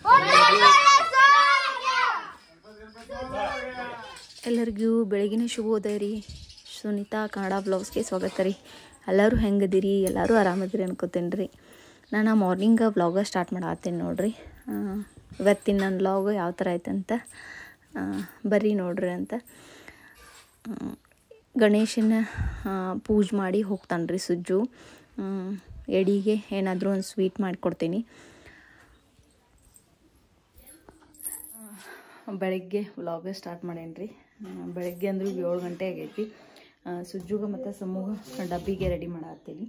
ಎಲ್ಲರಿಗೂ ಬೆಳಗಿನ ಶುಭೋದಯ ರೀ ಸುನೀತಾ ಕನ್ನಡ ಬ್ಲಾಗ್ಸ್ಗೆ ಸ್ವಾಗತ ರೀ ಎಲ್ಲರೂ ಹೆಂಗದಿರಿ ಎಲ್ಲರೂ ಆರಾಮದಿರಿ ಅನ್ಕೋತೇನೆ ರೀ ನಾನು ಮಾರ್ನಿಂಗ್ ವ್ಲಾಗ ಸ್ಟಾರ್ಟ್ ಮಾಡತ್ತೀನಿ ನೋಡ್ರಿ ಆ, ಇವತ್ತಿನ ನನ್ನ ವ್ಲಾಗ್ ಯಾವ ಥರ ಐತಂತ ಆ, ಬರ್ರಿ ನೋಡ್ರಿ ಅಂತ ಆ, ಗಣೇಶನ ಆ, ಪೂಜೆ ಮಾಡಿ ಹೋಗ್ತಾನೆ ರೀ ಸುಜ್ಜು ಹ್ಮ್, ಎಡಿಗೆ ಏನಾದರೂ ಒಂದು ಸ್ವೀಟ್ ಮಾಡಿಕೊಡ್ತೀನಿ ಬೆಳಗ್ಗೆ ವ್ಲಾಗ ಸ್ಟಾರ್ಟ್ ಮಾಡೇನಿ ರೀ ಬೆಳಗ್ಗೆ ಅಂದ್ರೆ ಏಳು ಗಂಟೆ ಆಗೈತಿ ಆ, ಸುಜ್ಜುಗ ಮತ್ತು ಸಮೂಹ ಡಬ್ಬಿಗೆ ರೆಡಿ ಮಾಡತ್ತೀನಿ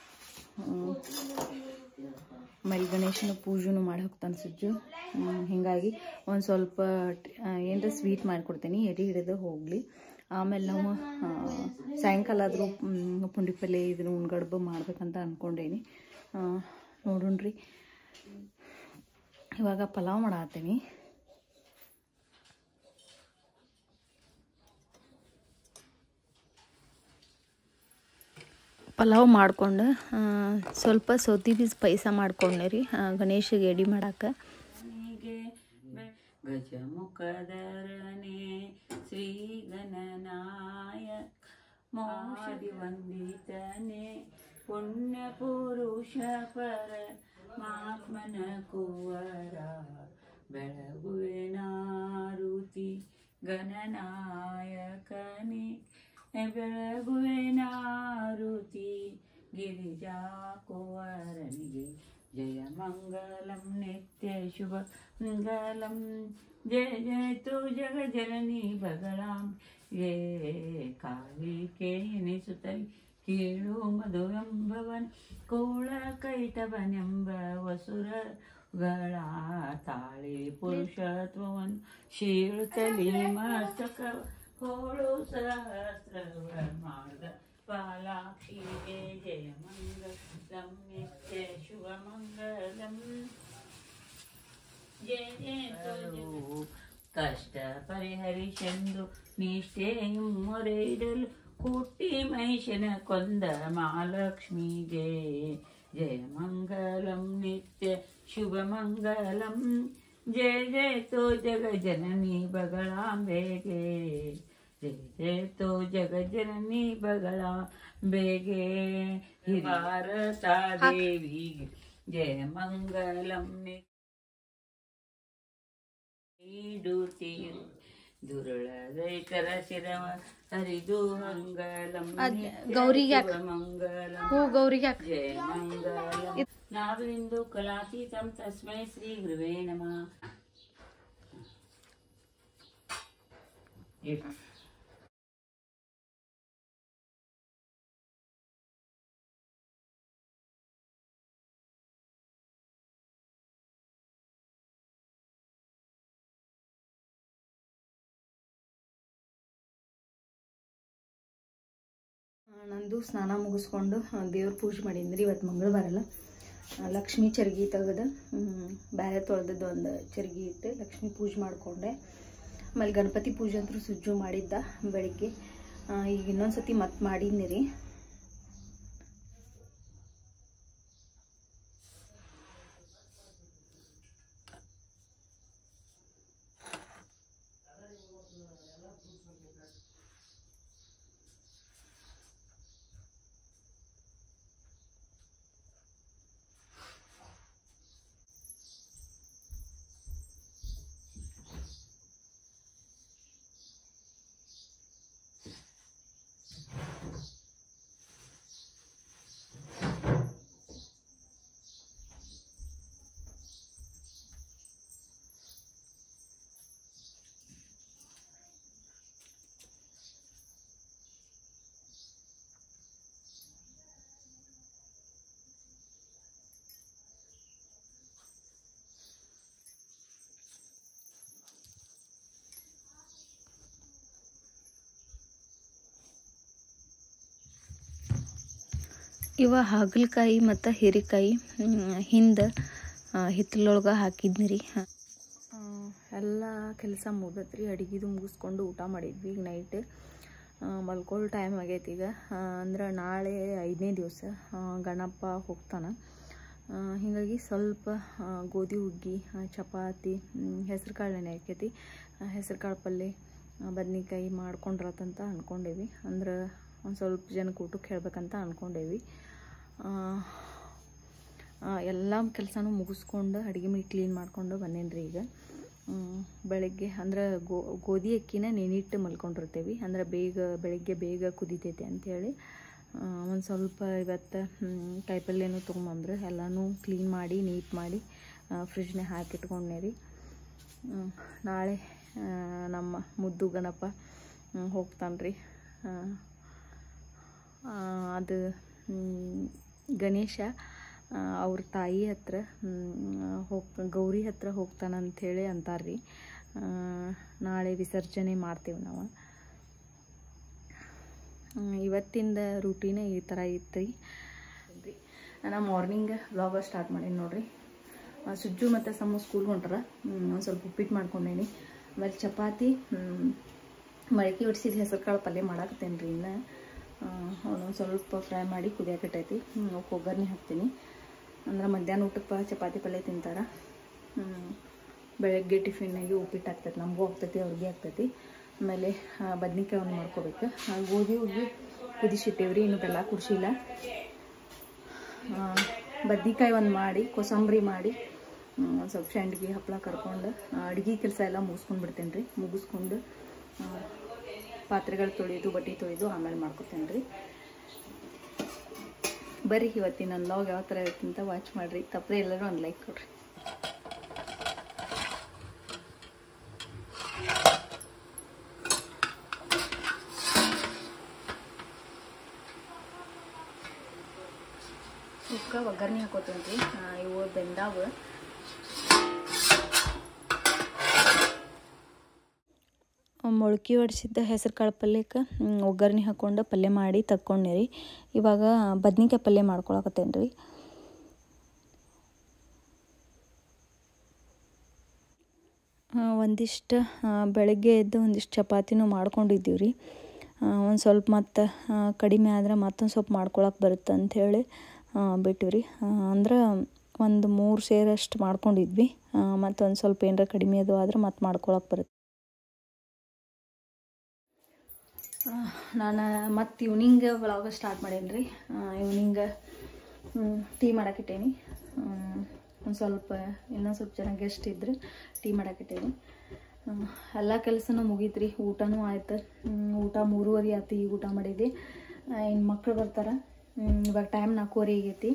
ಆಮೇಲೆ ಗಣೇಶನ ಪೂಜೆನೂ ಮಾಡಿ ಹೋಗ್ತಾನೆ ಸುಜ್ಜು ಹ್ಮ್, ಹೀಗಾಗಿ ಒಂದು ಸ್ವಲ್ಪ ಏನರ ಸ್ವೀಟ್ ಮಾಡಿಕೊಡ್ತೀನಿ ಎಡಿ ಹಿಡಿದು ಹೋಗಲಿ ಆಮೇಲೆ ನಾವು ಆ, ಸಾಯಂಕಾಲ ಆದರೂ ಪುಂಡಿ ಪಲ್ಯ ಇದನ್ನು ಉಣ್ಗಡ್ಬು ಮಾಡ್ಬೇಕಂತ ಅಂದ್ಕೊಂಡೇನಿ ನೋಡೋಣ್ರಿ ಇವಾಗ ಪಲಾವ್ ಮಾಡತ್ತೀನಿ ಪಲಾವ್ ಮಾಡ್ಕೊಂಡು ಆ, ಸ್ವಲ್ಪ ಸೌತಿ ಬೀಜ ಪಾಯಸ ಮಾಡ್ಕೊಂಡೆ ರೀ ಆ, ಗಣೇಶಗೆ ಎಡಿ ಮಾಡಕ್ಕೆ ಗೆ ಗಜಮುಖಧರನೆ ಶ್ರೀ ಗಣನಾಯ ಮೋಷದಿ ವಂದಿತನೆ ಪುಣ್ಯ ಪುರುಷ ಪರ ಮಾತ್ಮನ ಕುವರ ಬೆಳಗುವೆನಾರುತಿ ಗಣನಾಯಕನೇ ಬೆಳಗುವೆನಾರುತಿ ಗಿರಿಜಾ ಕುವರನಿಗೆ ಜಯ ಮಂಗಲಂ ನಿತ್ಯ ಶುಭ ಮಂಗಲಂ ಜಯ ಜಯ ತು ಜಗ ಜನನಿ ಬಗಳಾಂ ಯೇ ಕಾಳಿ ಕೇನಿಸುತ್ತಲಿ ಕೀಳು ಮಧುರಂಬವನ್ ಕೋಳ ಕೈಟವನೆಂಬ ವಸುರಗಳ ತಾಳಿ ಪುರುಷತ್ವವನ್ನು ಶೀಳುತ್ತಲಿ ಮಸ್ತಕ ಹೋಳು ಸಹಸ್ರವ ಮಾರ್ಗ ಪಾಲಾಕ್ಷಿಗೆ ಜಯ ಮಂಗಲಂ ನಿತ್ಯ ಶುಭ ಮಂಗಲಂ ಜಯ ಜಯ ಕಷ್ಟ ಪರಿಹರಿಸೆಂದು ನಿಷ್ಠೆಯು ಮೊರೆಯಿಡಲು ಹುಟ್ಟಿ ಮಹಿಷನ ಕೊಂದ ಮಹಾಲಕ್ಷ್ಮಿಗೆ ಜಯ ಮಂಗಲಂ ನಿತ್ಯ ಶುಭ ಮಂಗಲಂ ಜಯ ಜಯ ತೋ ಜಗ ಜನನಿ ಬಗಳಾಂಬೆಗೆ ಜಯ ಜಯ ತೋ ಜಗ ಜನನಿ ಬಗಳಾಂಬೆಗೆ ಭಾರತ ದೇವಿಗೆ ಜಯ ಮಂಗಲಂ ನಿತ್ಯ ನೀಡುತ್ತೀಯು ದುರುಳ ರೈತರ ಶಿರವ ಹರಿದು ಮಂಗಲಂ ಗೌರಿಗೆ ಹಾಕ್. ಮಂಗಲಂ ಹೂ ಗೌರಿಗೆ ಹಾಕ್. ಜಯ ಮಂಗಲಂ ನಾವಿಂದು ಕಲಾತೀತಂ ತಸ್ಮೈ ಶ್ರೀ ಗುರುವೇ ನಮಃ ಇಟ್. ಆ, ನಂದು ಸ್ನಾನ ಮುಗಿಸ್ಕೊಂಡು ದೇವ್ರ ಪೂಜೆ ಮಾಡೀನಿ ರೀ ಇವತ್ತು ಮಂಗಳವಾರ ಅಲ್ಲ ಆ, ಲಕ್ಷ್ಮೀ ಚರ್ಗಿ ತೆಗೆದು ಬ್ಯಾರೆ ತೊಳೆದದ್ದು ಒಂದು ಚರ್ಗಿ ಇಟ್ಟು ಲಕ್ಷ್ಮೀ ಪೂಜೆ ಮಾಡಿಕೊಂಡೆ ಆಮೇಲೆ ಗಣಪತಿ ಪೂಜೆ ಅಂತೂ ಸುಜ್ಜು ಮಾಡಿದ್ದ ಬೆಳಿಗ್ಗೆ ಆ, ಈಗ ಇನ್ನೊಂದು ಸತಿ ಮತ್ತೆ ಮಾಡೀನಿ ರೀ ಇವ ಹಾಗಲಕಾಯಿ ಮತ್ತು ಹೀರೆಕಾಯಿ ಹಿಂದೆ ಹಿತ್ತಲೊಳಗೆ ಹಾಕಿದ್ನಿ ರೀ ಎಲ್ಲ ಕೆಲಸ ಮುಗ್ದತ್ರಿ ಅಡುಗೆದು ಮುಗಿಸ್ಕೊಂಡು ಊಟ ಮಾಡಿದ್ವಿ ಈಗ ನೈಟ್ ಮಲ್ಕೊಳ್ಳೋ ಟೈಮ್ ಆಗೈತಿ ಈಗ ಅಂದ್ರೆ ನಾಳೆ ಐದನೇ ದಿವಸ ಗಣಪ ಹೋಗ್ತಾನೆ ಆ, ಹೀಗಾಗಿ ಸ್ವಲ್ಪ ಆ, ಗೋಧಿ ಹುಗ್ಗಿ ಆ, ಚಪಾತಿ ಹೆಸ್ರು ಕಾಳು ನೆನೆ ಆಕೈತಿ ಹೆಸ್ರು ಕಾಳು ಪಲ್ಯ ಬದ್ನಿಕಾಯಿ ಮಾಡ್ಕೊಂಡ್ರತ್ತಂತ ಅಂದ್ಕೊಂಡೇವಿ ಅಂದ್ರೆ ಒಂದು ಸ್ವಲ್ಪ ಜನಕ್ಕೆ ಊಟಕ್ಕೆ ಹೇಳ್ಬೇಕಂತ ಅಂದ್ಕೊಂಡೇವಿ ಎಲ್ಲ ಕೆಲಸನೂ ಮುಗಿಸ್ಕೊಂಡು ಅಡುಗೆ ಮನೆ ಕ್ಲೀನ್ ಮಾಡ್ಕೊಂಡು ಬಂದೇನಿ ರೀ ಈಗ ಹ್ಮ್, ಬೆಳಗ್ಗೆ ಅಂದ್ರೆ ಗೋ ಗೋಧಿ ಅಕ್ಕಿನ ನೆನಿಟ್ಟು ಮಲ್ಕೊಂಡಿರ್ತೇವೆ ಅಂದ್ರೆ ಬೇಗ ಬೆಳಗ್ಗೆ ಬೇಗ ಕುದಿತೈತೆ ಅಂಥೇಳಿ ಒಂದು ಸ್ವಲ್ಪ ಇವತ್ತು ಹ್ಮ್, ಕಾಯಿಪಲ್ಯನೂ ತೊಗೊಂಬಂದ್ರೆ ಎಲ್ಲನೂ ಕ್ಲೀನ್ ಮಾಡಿ ನೀಟ್ ಮಾಡಿ ಫ್ರಿಜ್ನಾಗ ಹಾಕಿಟ್ಕೊಂಡೆ ರೀ ಹ್ಮ್, ನಾಳೆ ಆ, ನಮ್ಮ ಮುದ್ದು ಗಣಪ ಹೋಗ್ತಾನೆ ರೀ ಅದು ಹ್ಮ್, ಗಣೇಶ ಆ, ಅವ್ರ ತಾಯಿ ಹತ್ರ ಹೋಗ್ ಗೌರಿ ಹತ್ರ ಹೋಗ್ತಾನಂಥೇಳಿ ಅಂತಾರ್ರಿ ಆ, ನಾಳೆ ವಿಸರ್ಜನೆ ಮಾಡ್ತೇವೆ ನಾವು ಹ್ಮ್, ಇವತ್ತಿಂದ ರೂಟೀನ್ ಈ ಥರ ಇತ್ತು ರೀ ನಾನು ಮಾರ್ನಿಂಗ್ ವ್ಲಾಗ ಸ್ಟಾರ್ಟ್ ಮಾಡೀನಿ ನೋಡ್ರಿ ಆ, ಸುಜ್ಜು ಮತ್ತು ಸಮ್ಮ ಸ್ಕೂಲ್ಗೆ ಹೊಂಟಾರ ಒಂದು ಸ್ವಲ್ಪ ಉಪ್ಪಿಟ್ಟು ಮಾಡ್ಕೊಂಡೇನಿ ಆಮೇಲೆ ಚಪಾತಿ ಹ್ಮ್, ಮೊಳಕೆ ಹೊಡ್ಸಿದ ಹೆಸರು ಕಾಳು ಪಲ್ಯ ಮಾಡಾಕತ್ತೇನೆ ರೀ ಇನ್ನು ಅವನೊಂದು ಸ್ವಲ್ಪ ಫ್ರೈ ಮಾಡಿ ಕುದಿಯಾಕಟ್ಟೈತಿ ಅವಕ್ಕೆ ಒಗ್ಗರಣೆ ಹಾಕ್ತೀನಿ ಅಂದ್ರೆ ಮಧ್ಯಾಹ್ನ ಊಟಕ್ಕೆ ಚಪಾತಿ ಪಲ್ಯ ತಿಂತಾರ ಹ್ಮ್, ಬೆಳಗ್ಗೆ ಟಿಫಿನ್ನಾಗಿ ಉಪ್ಪಿಟ್ಟು ಆಗ್ತೈತಿ ನಮಗೂ ಆಗ್ತೈತಿ ಅವ್ರಿಗೆ ಆಗ್ತೈತಿ ಆಮೇಲೆ ಬದ್ನಿಕಾಯಿ ಒಂದು ಮಾಡ್ಕೋಬೇಕು ಆ, ಗೋಧಿ ಹುಗ್ಗಿ ಕುದಿಸಿಟ್ಟೇವ್ರಿ ಇನ್ನು ಬೆಲ್ಲ ಕುಡಿಸಿಲ್ಲ ಬದ್ನಿಕಾಯಿ ಒಂದು ಮಾಡಿ ಕೊಸಂಬರಿ ಮಾಡಿ ಒಂದು ಸ್ವಲ್ಪ ಸಂಡ್ಗಿ ಹಪ್ಪಳ ಕರ್ಕೊಂಡು ಅಡುಗೆ ಕೆಲಸ ಎಲ್ಲ ಮುಗಿಸ್ಕೊಂಡು ಬಿಡ್ತೇನೆ ರೀ ಮುಗಿಸ್ಕೊಂಡು ಆ, ಪಾತ್ರೆಗಳು ತೊಳೆಯೋದು ಬಟ್ಟೆ ತೊಳೆದು ಆಮೇಲೆ ಮಾಡ್ಕೊತೇನೆ ರೀ ಬರ್ರಿ ಇವತ್ತಿನ ನನ್ನ ಲಾಗ್ ಯಾವ ಥರ ಇರುತ್ತೆ ಅಂತ ವಾಚ್ ಮಾಡಿರಿ ತಪ್ಪದೆ ಎಲ್ಲರೂ ಒಂದು ಲೈಕ್ ಕೊಡ್ರಿ ಉಕ್ಕ ಒಗ್ಗರಣೆ ಹಾಕೋತೇನೆ ರೀ ಇವು ಬೆಂದಾವು ಮೊಳಕೆ ಹೊಡ್ಸಿದ್ದ ಹೆಸರು ಕಾಳು ಪಲ್ಯಕ್ಕೆ ಒಗ್ಗರಣೆ ಹಾಕ್ಕೊಂಡು ಪಲ್ಯ ಮಾಡಿ ತಕ್ಕೊಂಡೆ ರೀ ಇವಾಗ ಬದ್ನಿಕಾಯಿ ಪಲ್ಯ ಮಾಡ್ಕೊಳಕತ್ತೇನೆ ರೀ ಒಂದಿಷ್ಟು ಬೆಳಗ್ಗೆ ಎದ್ದು ಒಂದಿಷ್ಟು ಚಪಾತಿನೂ ಮಾಡ್ಕೊಂಡಿದ್ದೀವಿ ರೀ ಒಂದು ಸ್ವಲ್ಪ ಮತ್ತು ಕಡಿಮೆ ಆದ್ರೆ ಮತ್ತೊಂದು ಸ್ವಲ್ಪ ಮಾಡ್ಕೊಳಕ್ಕೆ ಬರುತ್ತೆ ಅಂಥೇಳಿ ಬಿಟ್ಟಿವಿ ರೀ ಅಂದ್ರೆ ಒಂದು ಮೂರು ಸೇರಷ್ಟು ಮಾಡ್ಕೊಂಡಿದ್ವಿ ಮತ್ತೊಂದು ಸ್ವಲ್ಪ ಏನಾರ ಕಡಿಮೆ ಅದು ಆದ್ರೆ ಮತ್ತೆ ಮಾಡ್ಕೊಳಕ್ಕೆ ಬರುತ್ತೆ ನಾನು ಮತ್ತು ಈವ್ನಿಂಗ್ ಒಳಗೆ ಸ್ಟಾರ್ಟ್ ಮಾಡೇನಿ ರೀ ಈವ್ನಿಂಗ್ ಟೀ ಮಾಡಾಕಿಟ್ಟೇನಿ ಒಂದು ಸ್ವಲ್ಪ ಇನ್ನೊಂದು ಸ್ವಲ್ಪ ಜನ ಗೆಸ್ಟ್ ಇದ್ರೆ ಟೀ ಮಾಡಾಕಿಟ್ಟೇನಿ ಎಲ್ಲ ಕೆಲಸನೂ ಮುಗೀತು ರೀ ಊಟನೂ ಆಯ್ತು ಹ್ಮ್, ಊಟ ಮೂರುವರೆ ಆಯ್ತು ಈಗ ಊಟ ಮಾಡಿದ್ದೆ ಇನ್ನು ಮಕ್ಕಳು ಬರ್ತಾರೆ ಇವಾಗ ಟೈಮ್ ನಾಲ್ಕೂವರೆ ಆಗೈತಿ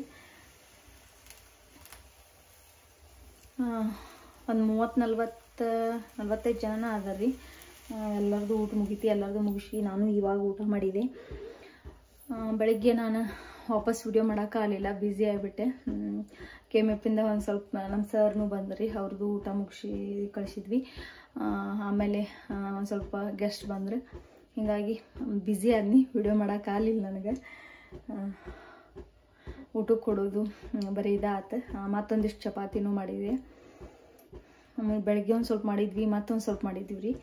ಒಂದು ಮೂವತ್ತು ನಲ್ವತ್ತು ನಲ್ವತ್ತೈದು ಜನ ಅದ ರೀ ಎಲ್ಲರದು ಊಟ ಮುಗೀತಿ ಎಲ್ಲರದು ಮುಗಿಸಿ ನಾನು ಇವಾಗ ಊಟ ಮಾಡಿದೆ ಆ, ಬೆಳಿಗ್ಗೆ ನಾನು ವಾಪಸ್ ವಿಡಿಯೋ ಮಾಡೋಕ್ಕಾಗಲಿಲ್ಲ ಬ್ಯುಸಿ ಆಗಿಬಿಟ್ಟೆ ಕೆ ಎಮ್ ಎಫಿಂದ ಒಂದು ಸ್ವಲ್ಪ ನಮ್ಮ ಸರ್ನು ಬಂದ್ರಿ ಅವ್ರದ್ದು ಊಟ ಮುಗಿಸಿ ಕಳಿಸಿದ್ವಿ ಆ, ಆಮೇಲೆ ಒಂದು ಸ್ವಲ್ಪ ಗೆಸ್ಟ್ ಬಂದರು ಹೀಗಾಗಿ ಬ್ಯುಸಿ ಆದ್ನಿ ವಿಡಿಯೋ ಮಾಡೋಕ್ಕಾಗಲಿಲ್ಲ ನನಗೆ ಆ, ಊಟಕ್ಕೆ ಕೊಡೋದು ಹ್ಮ್, ಬರೀ ಇದಾತು ಮತ್ತೊಂದಿಷ್ಟು ಚಪಾತಿನೂ ಮಾಡಿದೆ ಆಮೇಲೆ ಬೆಳಗ್ಗೆ ಒಂದು ಸ್ವಲ್ಪ ಮಾಡಿದ್ವಿ ಮತ್ತೊಂದು ಸ್ವಲ್ಪ ಮಾಡಿದ್ವಿ ರೀ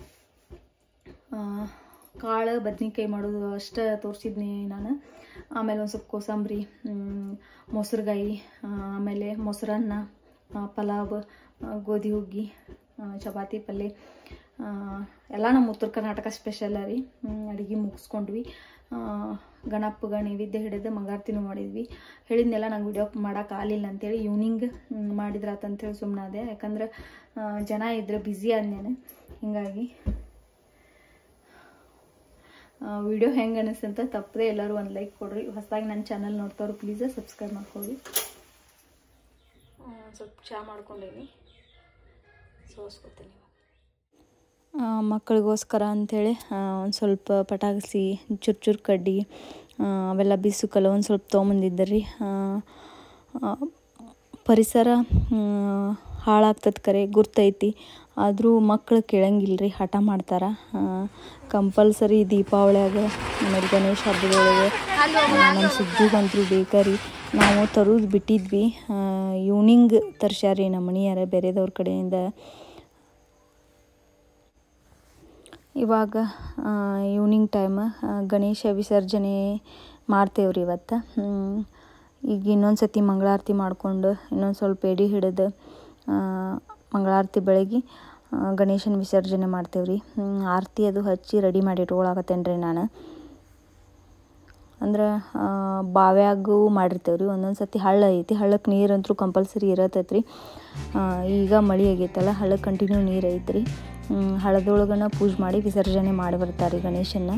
ಕಾಳು ಬದ್ನಿಕಾಯಿ ಮಾಡೋದು ಅಷ್ಟೇ ತೋರಿಸಿದ್ನಿ ನಾನು ಆಮೇಲೆ ಒಂದು ಸ್ವಲ್ಪ ಕೋಸಂಬರಿ ಮೊಸರುಗಾಯಿ ಆಮೇಲೆ ಮೊಸರನ್ನ ಆ, ಪಲಾವ್ ಆ, ಗೋಧಿ ಹುಗ್ಗಿ ಆ, ಚಪಾತಿ ಪಲ್ಯ ಆ, ಎಲ್ಲ ನಮ್ಮ ಉತ್ತರ ಕರ್ನಾಟಕ ಸ್ಪೆಷಲ್ ರೀ ಅಡುಗೆ ಮುಗಿಸ್ಕೊಂಡ್ವಿ ಆ, ಗಣಪಗ ನೈವೇದ್ಯ ಹಿಡಿದು ಮಂಗಾರತಿನೂ ಮಾಡಿದ್ವಿ ಹೇಳಿದ್ನೆಲ್ಲ ನಂಗೆ ವಿಡಿಯೋ ಮಾಡೋಕೆ ಆಗಲಿಲ್ಲ ಅಂತೇಳಿ ಈವ್ನಿಂಗ್ ಮಾಡಿದ್ರಾತಂತೇಳಿ ಸುಮ್ಮನಾದೆ ಯಾಕಂದ್ರೆ ಆ, ಜನ ಇದ್ರೆ ಬ್ಯುಸಿ ಆದ್ನೇನೆ ಹಿಂಗಾಗಿ ವಿಡಿಯೋ ಹೆಂಗೆ ಅನಿಸ್ತಂತ ತಪ್ಪದೆ ಎಲ್ಲರೂ ಒಂದು ಲೈಕ್ ಕೊಡ್ರಿ ಹೊಸದಾಗಿ ನನ್ನ ಚಾನಲ್ ನೋಡ್ತಾವ್ರು ಪ್ಲೀಸ್ ಸಬ್ಸ್ಕ್ರೈಬ್ ಮಾಡ್ಕೊಳ್ಳಿ ಸ್ವಲ್ಪ ಚಹಾ ಮಾಡ್ಕೊಂಡೇನಿ ಸೋಸ್ಕೊತೀನಿ ಮಕ್ಕಳಿಗೋಸ್ಕರ ಅಂಥೇಳಿ ಒಂದು ಸ್ವಲ್ಪ ಪಟಾಕಿಸಿ ಚುರ್ ಚುರ್ ಕಡ್ಡಿ ಆ, ಅವೆಲ್ಲ ಬಿಸು ಕಲ್ಲ ಒಂದು ಸ್ವಲ್ಪ ತೊಗೊಂಬಂದಿದ್ದೆ ರೀ ಪರಿಸರ ಹಾಳಾಗ್ತದೆ ಕರೆ ಗುರ್ತೈತಿ ಆದರೂ ಮಕ್ಕಳು ಕೇಳಂಗಿಲ್ಲ ರೀ ಹಠ ಮಾಡ್ತಾರೆ ಕಂಪಲ್ಸರಿ ದೀಪಾವಳಿಯಾಗ ಆಮೇಲೆ ಗಣೇಶ ಹಬ್ಬದೊಳಗೆ ನಮ್ಮ ಸುದ್ದಿಗಂತೂ ಬೇಕರಿ ನಾವು ತರೋದು ಬಿಟ್ಟಿದ್ವಿ ಈವ್ನಿಂಗ್ ತರ್ಸ್ಯಾರಿ ನಮ್ಮ ಮನೆಯಾರ ಬೇರೆದವ್ರ ಕಡೆಯಿಂದ ಇವಾಗ ಈವ್ನಿಂಗ್ ಟೈಮ್ ಗಣೇಶ ವಿಸರ್ಜನೆ ಮಾಡ್ತೇವ್ರಿ ಇವತ್ತು ಹ್ಮ್. ಈಗ ಇನ್ನೊಂದು ಸತಿ ಮಂಗಳಾರತಿ ಮಾಡಿಕೊಂಡು ಇನ್ನೊಂದು ಸ್ವಲ್ಪ ಎಡೆ ಹಿಡಿದು ಮಂಗಳಾರತಿ ಬೆಳಗ್ಗೆ ಗಣೇಶನ ವಿಸರ್ಜನೆ ಮಾಡ್ತೇವೆ ರೀ ಆರತಿ ಅದು ಹಚ್ಚಿ ರೆಡಿ ಮಾಡಿ ಇಟ್ಕೊಳಕತ್ತೇನೆ ರೀ ನಾನು ಅಂದ್ರೆ ಬಾವ್ಯಾಗೂ ಮಾಡಿರ್ತೇವೆ ರೀ ಒಂದೊಂದು ಸತಿ ಹಳ್ಳ ಐತಿ ಹಳ್ಳಕ್ಕೆ ನೀರಂತೂ ಕಂಪಲ್ಸರಿ ಇರತ್ತೈತೆ ರೀ ಈಗ ಮಳೆ ಆಗೈತಲ್ಲ ಹಳ್ಳಕ್ಕೆ ಕಂಟಿನ್ಯೂ ನೀರು ಐತ್ರಿ ಹಳ್ಳದೊಳಗನ ಪೂಜೆ ಮಾಡಿ ವಿಸರ್ಜನೆ ಮಾಡಿ ಬರ್ತಾರೆ ರೀ ಗಣೇಶನ್ನ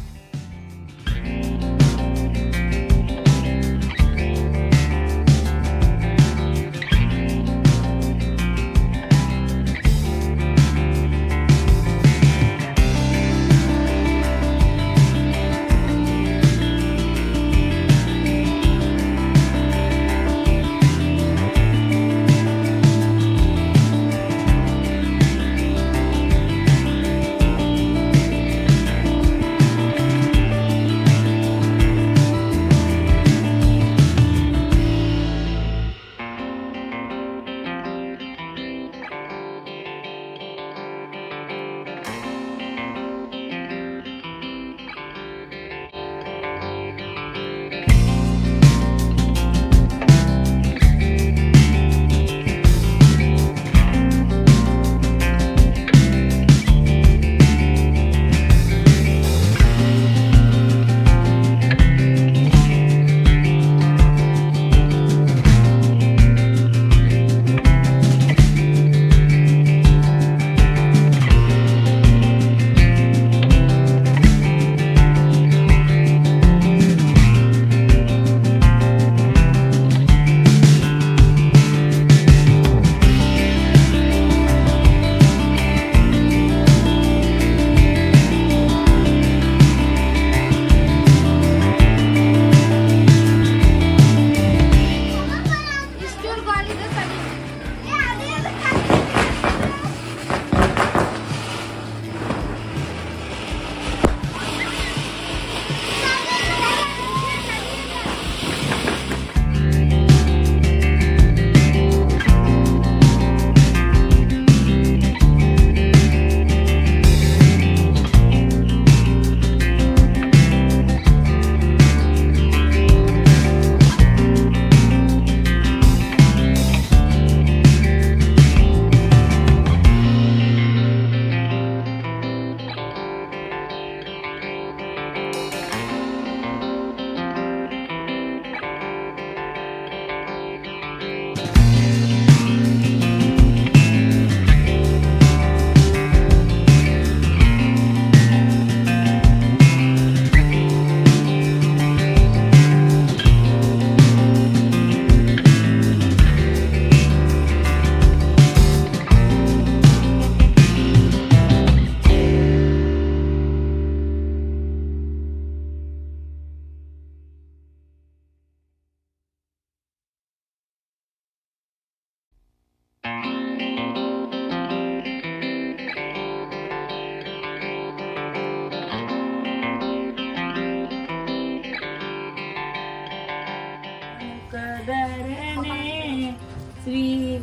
श्री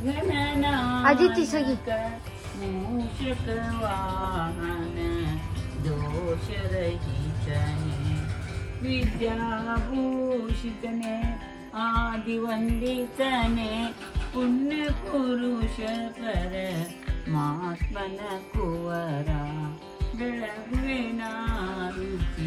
गणनायक आदिती सगी. मूषक वाहन दोषरहितने विद्याभूषितने आदिवन्दितने पुण्यपुरुष पर ಮಾತ್ಮನ ಕುವರ ಬೆಳಗುವೆನ ರುಚಿ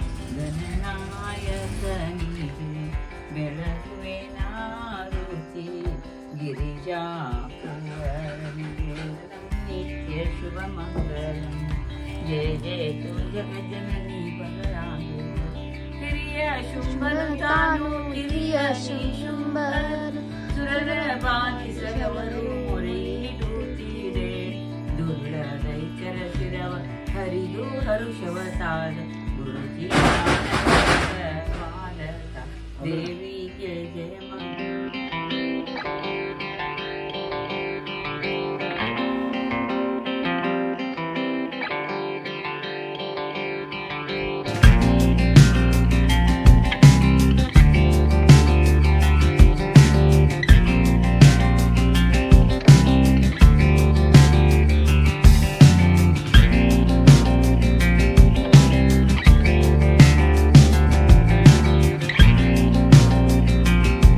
ಗಣನಾಯಕನಿಗೆ ಬೆಳಗುವೆನ ರುಚಿ ಗಿರಿಜಾ ಕುವರನಿಗೆ ನಿತ್ಯ ಶುಭ ಮಂಗಳಂ ಜಯ ಜಯ ತು ಜಗಜನನಿ ಬಲರಾಮ ಕಿರಿಯ ಶುಂಭನು ಕಿರಿಯ ಶ್ರೀ ಶುಂಭನ ಸುರರ ಬಾಧಿಸದವರು ಮೊರೆಯಿಡುತ್ತೀರೆ ದುರ್ಲದೈಚರ ಶಿರವ ಹರಿದು ಹರುಷವತಾದ ಗುರುಜಿ ಭಾರತ ದೇವಿಗೆ ಜಯ ಮಂಗಳ ಿ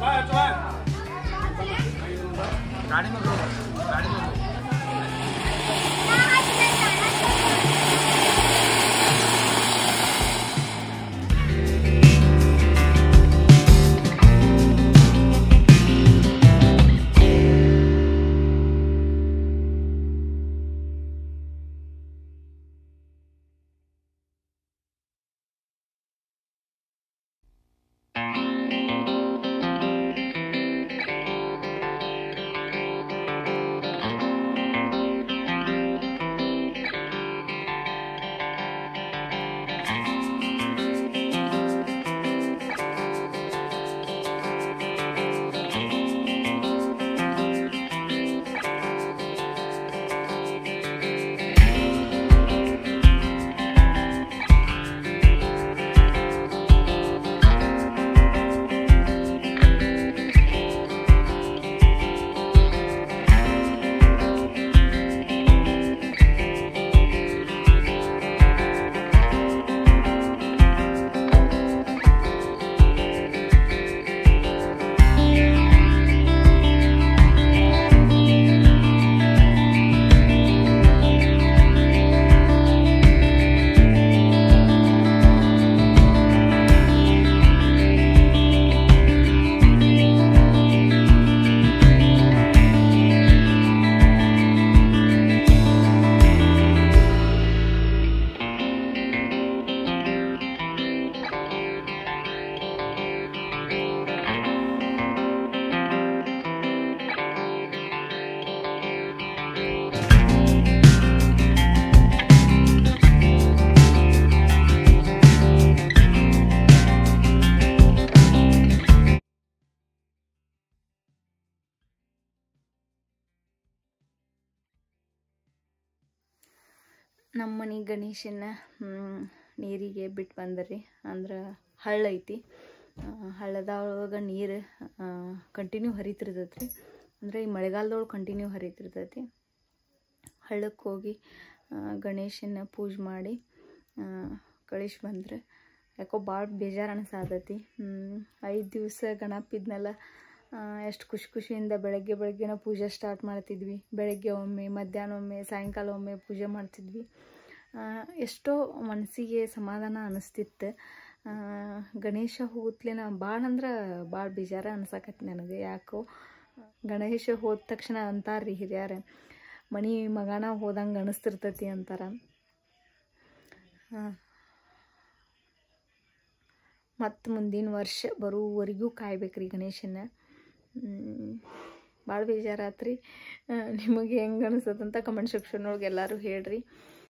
ನಮ್ಮ ಮನೆ ಗಣೇಶನ ಹ್ಮ್, ನೀರಿಗೆ ಬಿಟ್ಟು ಬಂದರಿ ಅಂದ್ರೆ ಹಳ್ಳ ಐತಿ ಆ, ಹಳ್ಳದೊಳಗೆ ನೀರು ಕಂಟಿನ್ಯೂ ಹರಿತಿರ್ತೈತಿ ಅಂದರೆ ಈ ಮಳೆಗಾಲದೊಳಗೆ ಕಂಟಿನ್ಯೂ ಹರಿತಿರ್ತೈತಿ ಹಳ್ಳಕ್ಕೆ ಹೋಗಿ ಆ, ಗಣೇಶನ ಪೂಜೆ ಮಾಡಿ ಕಳಿಸಿ ಬಂದ್ರೆ ಯಾಕೋ ಭಾಳ ಬೇಜಾರು ಅನಿಸಾತೈತಿ ಐದು ದಿವಸ ಗಣಪಿದ್ನೆಲ್ಲ ಎಷ್ಟು ಖುಷಿ ಖುಷಿಯಿಂದ ಬೆಳಗ್ಗೆ ಬೆಳಗ್ಗೆನ ಪೂಜೆ ಸ್ಟಾರ್ಟ್ ಮಾಡ್ತಿದ್ವಿ ಬೆಳಗ್ಗೆ ಒಮ್ಮೆ ಮಧ್ಯಾಹ್ನ ಒಮ್ಮೆ ಸಾಯಂಕಾಲ ಒಮ್ಮೆ ಪೂಜೆ ಮಾಡ್ತಿದ್ವಿ ಆ, ಎಷ್ಟೋ ಮನಸ್ಸಿಗೆ ಸಮಾಧಾನ ಅನಿಸ್ತಿತ್ತು ಆ, ಗಣೇಶ ಹೋಗುತ್ತಲೇನ ಭಾಳ ಅಂದ್ರೆ ಭಾಳ ಬೇಜಾರ ಅನ್ಸಕತ್ತಿ ನನಗೆ ಯಾಕೋ ಗಣೇಶ ಹೋದ ತಕ್ಷಣ ಅಂತಾರ್ರಿ ಹಿರಿಯರು ಮನಿ ಮಗನ ಹೋದಂಗೆ ಅನಿಸ್ತಿರ್ತೈತಿ ಅಂತಾರ ಮತ್ತು ಮುಂದಿನ ವರ್ಷ ಬರೋವರೆಗೂ ಕಾಯ್ಬೇಕ್ರಿ ಗಣೇಶನ ಭಾಳ ಬೇಜಾರಾತ್ರಿ ನಿಮಗೆ ಹೆಂಗೆ ಅನಿಸ್ತದಂತ ಕಮೆಂಟ್ ಸೆಕ್ಷನ್ ಒಳಗೆ ಎಲ್ಲರೂ ಹೇಳ್ರಿ